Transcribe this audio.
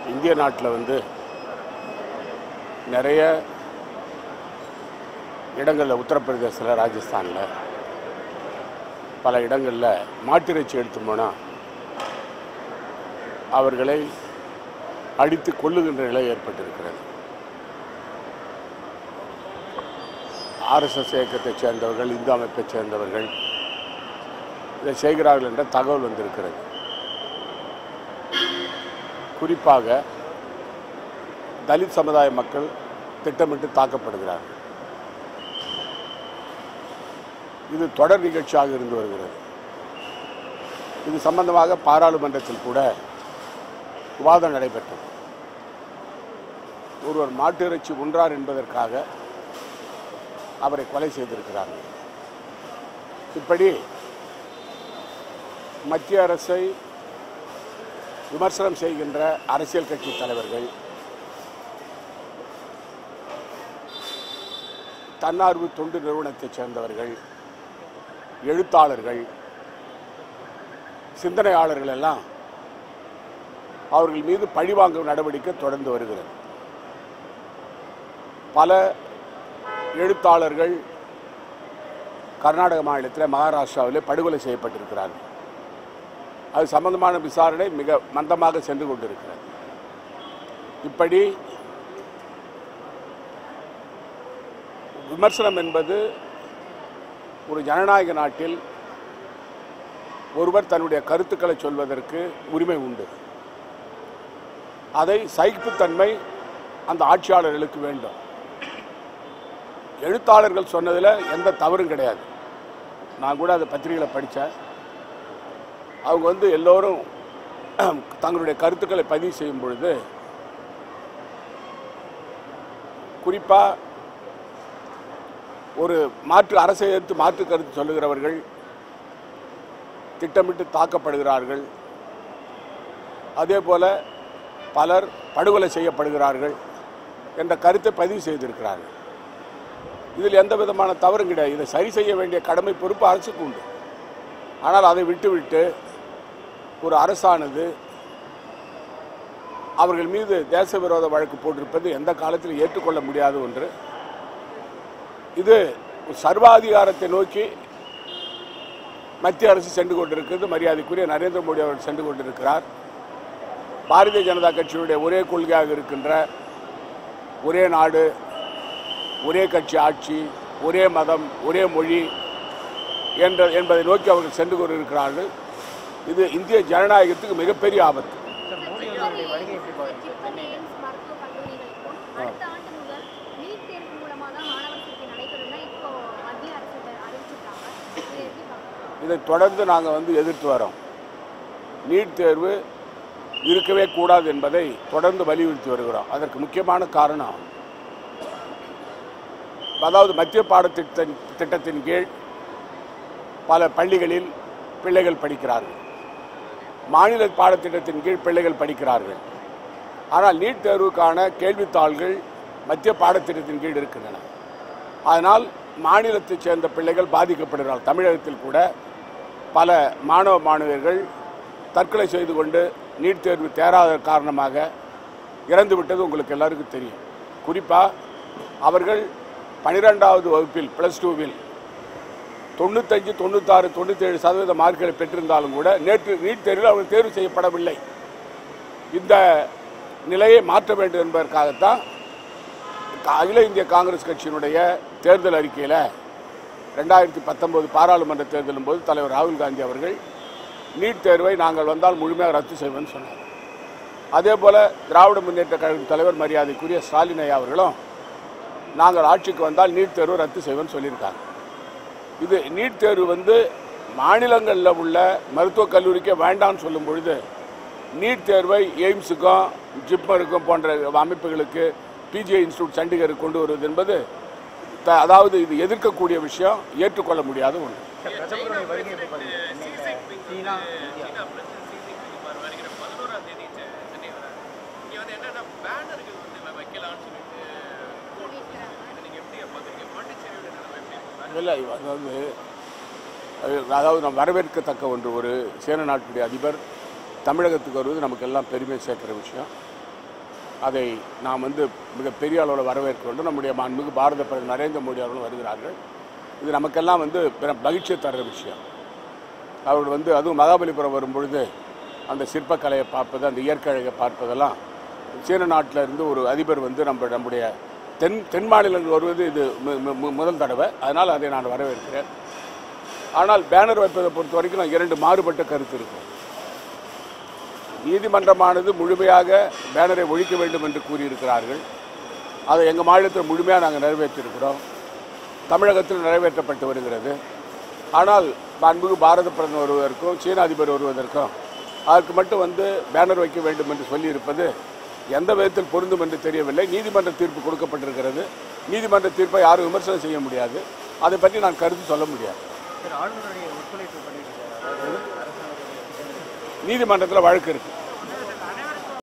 இந்திய நாட்டில் வந்து நிறைய இடங்களில் உத்தரப்பிரதேசத்தில் ராஜஸ்தானில் பல இடங்களில் மாட்டிறைச்சி எடுத்து போனால் அவர்களை அடித்து கொல்லுகின்ற நிலை ஏற்பட்டிருக்கிறது ஆர்எஸ்எஸ் இயக்கத்தைச் சேர்ந்தவர்கள் இந்து அமைப்பைச் சேர்ந்தவர்கள் இதை செய்கிறார்கள் என்ற தகவல் வந்திருக்கிறது குறிப்பாக தலித் சமுதாய மக்கள் திட்டமிட்டு தாக்கப்படுகிறார்கள் இது தொடர் நிகழ்ச்சியாக இருந்து வருகிறது இது சம்பந்தமாக பாராளுமன்றத்தில் கூட விவாதம் நடைபெற்றது ஒருவர் மாட்டு இறைச்சி உன்றார் என்பதற்காக அவரை கொலை செய்திருக்கிறார்கள் இப்படி மத்திய அரசை விமர்சனம் செய்கின்ற அரசியல் கட்சி தலைவர்கள் தன்னார்வ தொண்டு நிறுவனத்தைச் சேர்ந்தவர்கள் எழுத்தாளர்கள் சிந்தனையாளர்கள் எல்லாம் அவர்கள் மீது பழிவாங்கும் நடவடிக்கை தொடர்ந்து வருகிறது பல எழுத்தாளர்கள் கர்நாடக மாநிலத்தில் மகாராஷ்டிராவில் படுகொலை செய்யப்பட்டிருக்கிறார்கள் அது சம்பந்தமான விசாரணை மிக மந்தமாக சென்று கொண்டிருக்கிறது இப்படி விமர்சனம் என்பது ஒரு ஜனநாயக நாட்டில் ஒருவர் தன்னுடைய கருத்துக்களை சொல்வதற்கு உரிமை உண்டு அதை சகிப்புத்தன்மை அந்த ஆட்சியாளர்களுக்கு வேண்டும் எழுத்தாளர்கள் சொன்னதில் எந்த தவறும் கிடையாது நான் கூட அதை பத்திரிகையில் படித்தேன் அவங்க வந்து எல்லோரும் தங்களுடைய கருத்துக்களை பதிவு செய்யும் பொழுது குறிப்பாக ஒரு மாற்று அரசை எதிர்த்து மாற்று கருத்து சொல்லுகிறவர்கள் திட்டமிட்டு தாக்கப்படுகிறார்கள் அதே போல பலர் படுகொலை செய்யப்படுகிறார்கள் என்ற கருத்தை பதிவு செய்திருக்கிறார்கள் இதில் எந்த விதமான தவறும் கிடையாது இதை சரி செய்ய வேண்டிய கடமை பொறுப்பு அரசுக்கு உண்டு ஆனால் அதை விட்டுவிட்டு ஒரு அரசானது அவர்கள் மீது தேச விரோத வழக்கு போட்டிருப்பது எந்த காலத்தில் ஏற்றுக்கொள்ள முடியாத ஒன்று இது ஒரு சர்வாதிகாரத்தை நோக்கி மத்திய அரசு சென்று கொண்டிருக்கிறது மரியாதைக்குரிய நரேந்திர மோடி அவர்கள் சென்று கொண்டிருக்கிறார் பாரதிய ஜனதா கட்சியினுடைய ஒரே கொள்கையாக இருக்கின்ற ஒரே நாடு ஒரே கட்சி ஆட்சி ஒரே மதம் ஒரே மொழி என்ற என்பதை நோக்கி அவர்கள் சென்று கொண்டிருக்கிறார்கள் இது இந்திய ஜனநாயகத்துக்கு மிகப்பெரிய ஆபத்து சிப்பந்தி எய்ம்ஸ் மருத்துவக் கல்லூரிகளுக்கும் அடுத்த ஆண்டு முதல் நீட் தேர்வு மூலமா தான் மாணவர் சேர்க்கை நடைபெறும்னா இப்போ மத்திய அரசு இதை அறிவிச்சிருக்காங்க இதை எப்படி பார்க்கணும் இதை தொடர்ந்து நாங்கள் வந்து எதிர்த்து வரோம் நீட் தேர்வு இருக்கவே கூடாது என்பதை தொடர்ந்து வலியுறுத்தி வருகிறோம் அதற்கு முக்கியமான காரணம் அதாவது மத்திய பாடத்திட்ட திட்டத்தின் கீழ் பல பள்ளிகளில் பிள்ளைகள் படிக்கிறார்கள் மாநில பாடத்திட்டத்தின் கீழ் பிள்ளைகள் படிக்கிறார்கள் ஆனால் நீட் தேர்வுக்கான கேள்வித்தாள்கள் மத்திய பாடத்திட்டத்தின் கீழ் இருக்கின்றன அதனால் மாநிலத்தைச் சேர்ந்த பிள்ளைகள் பாதிக்கப்படுகிறார்கள் தமிழகத்தில் கூட பல மாணவ மாணவியர்கள் தற்கொலை செய்து கொண்டு நீட் தேர்வு தேராத காரணமாக இறந்து விட்டது உங்களுக்கு எல்லாருக்கும் தெரியும் குறிப்பாக அவர்கள் பனிரெண்டாவது வகுப்பில் ப்ளஸ் டூவில் தொண்ணூத்தஞ்சு தொண்ணூத்தாறு தொண்ணூத்தேழு சதவீத மார்க்குகளை பெற்றிருந்தாலும் கூட நேற்று நீட் தேர்வில் அவர்கள் தேர்வு செய்யப்படவில்லை இந்த நிலையை மாற்ற வேண்டும் என்பதற்காகத்தான் அகில இந்திய காங்கிரஸ் கட்சியினுடைய தேர்தல் அறிக்கையில் ரெண்டாயிரத்தி பத்தொன்பது பாராளுமன்ற தேர்தலின் போது தலைவர் ராகுல் காந்தி அவர்கள் நீட் தேர்வை நாங்கள் வந்தால் முழுமையாக ரத்து செய்வோம்னு சொன்னார் அதே போல் திராவிட முன்னேற்ற கழக தலைவர் மரியாதைக்குரிய ஸ்டாலின் ஐயா அவர்களும் நாங்கள் ஆட்சிக்கு வந்தால் நீட் தேர்வை ரத்து செய்வோம்னு சொல்லியிருக்காங்க இது நீட் தேர்வு வந்து மாநிலங்களில் உள்ள மருத்துவக் கல்லூரிக்கே வேண்டாம்னு சொல்லும் பொழுது நீட் தேர்வை எய்ம்ஸுக்கும் ஜிப்மருக்கும் போன்ற அமைப்புகளுக்கு பிஜிஐ இன்ஸ்டியூட் சண்டிகருக்கு கொண்டு வருவது என்பது த- அதாவது இது எதிர்க்கக்கூடிய விஷயம் ஏற்றுக்கொள்ள முடியாத ஒன்று பிரதமருடைய வருகை எப்படி பாருங்க China India China president Xi Jinping அவர் வருகிற பதினோராம் தேதி செ- சென்னை வரார் இங்க வந்து என்னன்னா பேனர்கள் வந்து வ- வைக்கலாம்னு சொல்லிட்டு சொல்லியிருக்கிறாங்க இதை நீங்க எப்படி பார்க்குறீங்க பாண்டிச்சேரியோட நிலைமை எப்படி இருக்கு? இல்லை அதாவது அது- அதாவது நாம் வரவேற்கத்தக்க ஒன்று ஒரு சேன நாட்டுடைய அதிபர் தமிழகத்துக்கு வருவது நமக்கு எல்லாம் பெருமை சேர்க்கிற விஷயம் அதை நாம் வந்து மிக பெரிய அளவில் வரவேற்க வேண்டும் நம்முடைய மாண்புமிகு பாரத பிரதமர் நரேந்திர மோடி அவர்கள் வருகிறார்கள் இது நமக்கெல்லாம் வந்து பிற மகிழ்ச்சியை தர்ற விஷயம் அவர்கள் வந்து அதுவும் மகாபலிபுரம் வரும்பொழுது அந்த சிற்பக்கலையை பார்ப்பது அந்த இயற்கை அழகை பார்ப்பதெல்லாம் சீன நாட்டில் இருந்து ஒரு அதிபர் வந்து நம்ம நம்முடைய தென் தென் மாநிலங்கள் வருவது இது மு- மு- மு- முதல் தடவை அதனால் அதை நான் வரவேற்கிறேன் ஆனால் பேனர் வைப்பதை பொறுத்த வரைக்கும் நான் இரண்டு மாறுபட்ட கருத்து இருக்கும் நீதிமன்றமானது முழுமையாக பேனரை ஒழிக்க வேண்டும் என்று கூறியிருக்கிறார்கள் அதை எங்கள் மாநிலத்தில் முழுமையாக நாங்கள் நிறைவேற்றியிருக்கிறோம் தமிழகத்தில் நிறைவேற்றப்பட்டு வருகிறது ஆனால் மாண்புமிகு பாரத பிரதமர் வருவதற்கும் சீன அதிபர் வருவதற்கும் அதற்கு மட்டும் வந்து பேனர் வைக்க வேண்டும் என்று சொல்லியிருப்பது எந்த விதத்தில் பொருந்தும் என்று தெரியவில்லை நீதிமன்ற தீர்ப்பு கொடுக்கப்பட்டிருக்கிறது நீதிமன்ற தீர்ப்பை யாரும் விமர்சனம் செய்ய முடியாது அதை பற்றி நான் கருத்து சொல்ல முடியாது சார் ஆளுநருடைய ஒத்துழைப்பு பண்ணிட்டு இருக்காரு அதாவது அரசாங்கத்துடைய திட்டங்கள் நீதிமன்றத்தில் வழக்கு இருக்குது